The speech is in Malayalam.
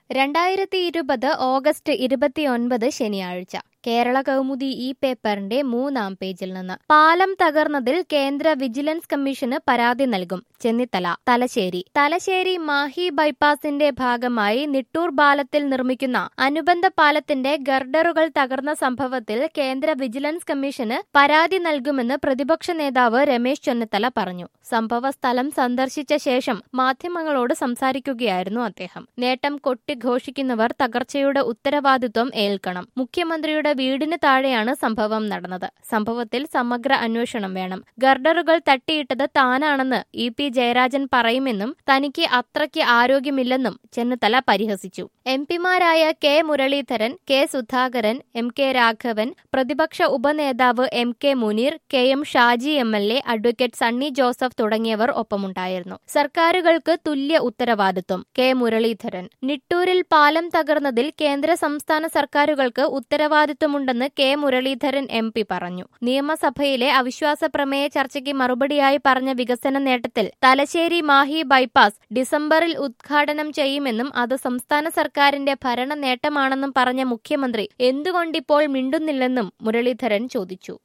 രണ്ടായിരത്തി ഇരുപത് ഓഗസ്റ്റ് ഇരുപത്തിയൊൻപത് ശനിയാഴ്ച കേരള കൗമുദി ഈ പേപ്പറിന്റെ മൂന്നാം പേജിൽ നിന്ന് പാലം തകർന്നതിൽ കേന്ദ്ര വിജിലൻസ് കമ്മീഷന് പരാതി നൽകും ചെന്നിത്തല തലശ്ശേരി തലശ്ശേരി മാഹി ബൈപ്പാസിന്റെ ഭാഗമായി നിട്ടൂർ പാലത്തിൽ നിർമ്മിക്കുന്ന അനുബന്ധ പാലത്തിന്റെ ഗർഡറുകൾ തകർന്ന സംഭവത്തിൽ കേന്ദ്ര വിജിലൻസ് കമ്മീഷന് പരാതി നൽകുമെന്ന് പ്രതിപക്ഷ നേതാവ് രമേശ് ചെന്നിത്തല പറഞ്ഞു സംഭവ സ്ഥലം സന്ദർശിച്ച ശേഷം മാധ്യമങ്ങളോട് സംസാരിക്കുകയായിരുന്നു അദ്ദേഹം നേട്ടം കൊട്ടിഘോഷിക്കുന്നവർ തകർച്ചയുടെ ഉത്തരവാദിത്വം ഏൽക്കണം മുഖ്യമന്ത്രിയുടെ വീടിന് താഴെയാണ് സംഭവം നടന്നത് സംഭവത്തിൽ സമഗ്ര അന്വേഷണം വേണം ഗർഡറുകൾ തട്ടിയിട്ടത് താനാണെന്ന് ഇ പി ജയരാജൻ പറയുമെന്നും തനിക്ക് അത്രയ്ക്ക് ആരോഗ്യമില്ലെന്നും ചെന്നിത്തല പരിഹസിച്ചു എം പിമാരായ K Muraleedharan K Sudhakaran M K Raghavan പ്രതിപക്ഷ ഉപനേതാവ് M K Muneer K M Shaji M L A advocate Sunny Joseph തുടങ്ങിയവർ ഒപ്പമുണ്ടായിരുന്നു സർക്കാരുകൾക്ക് തുല്യ ഉത്തരവാദിത്വം കെ മുരളീധരൻ നിട്ടൂരിൽ പാലം തകർന്നതിൽ കേന്ദ്ര സംസ്ഥാന സർക്കാരുകൾക്ക് ഉത്തരവാദിത്വമുണ്ടെന്ന് കെ മുരളീധരൻ എം പി പറഞ്ഞു നിയമസഭയിലെ അവിശ്വാസ പ്രമേയ ചർച്ചയ്ക്ക് മറുപടിയായി പറഞ്ഞ വികസന നേട്ടത്തിൽ തലശ്ശേരി മാഹി ബൈപ്പാസ് ഡിസംബറിൽ ഉദ്ഘാടനം ചെയ്യുമെന്നും അത് സംസ്ഥാന സർക്കാരിന്റെ ഭരണ നേട്ടമാണെന്നും പറഞ്ഞ മുഖ്യമന്ത്രി എന്തുകൊണ്ടിപ്പോൾ മിണ്ടുന്നില്ലെന്നും മുരളീധരൻ ചോദിച്ചു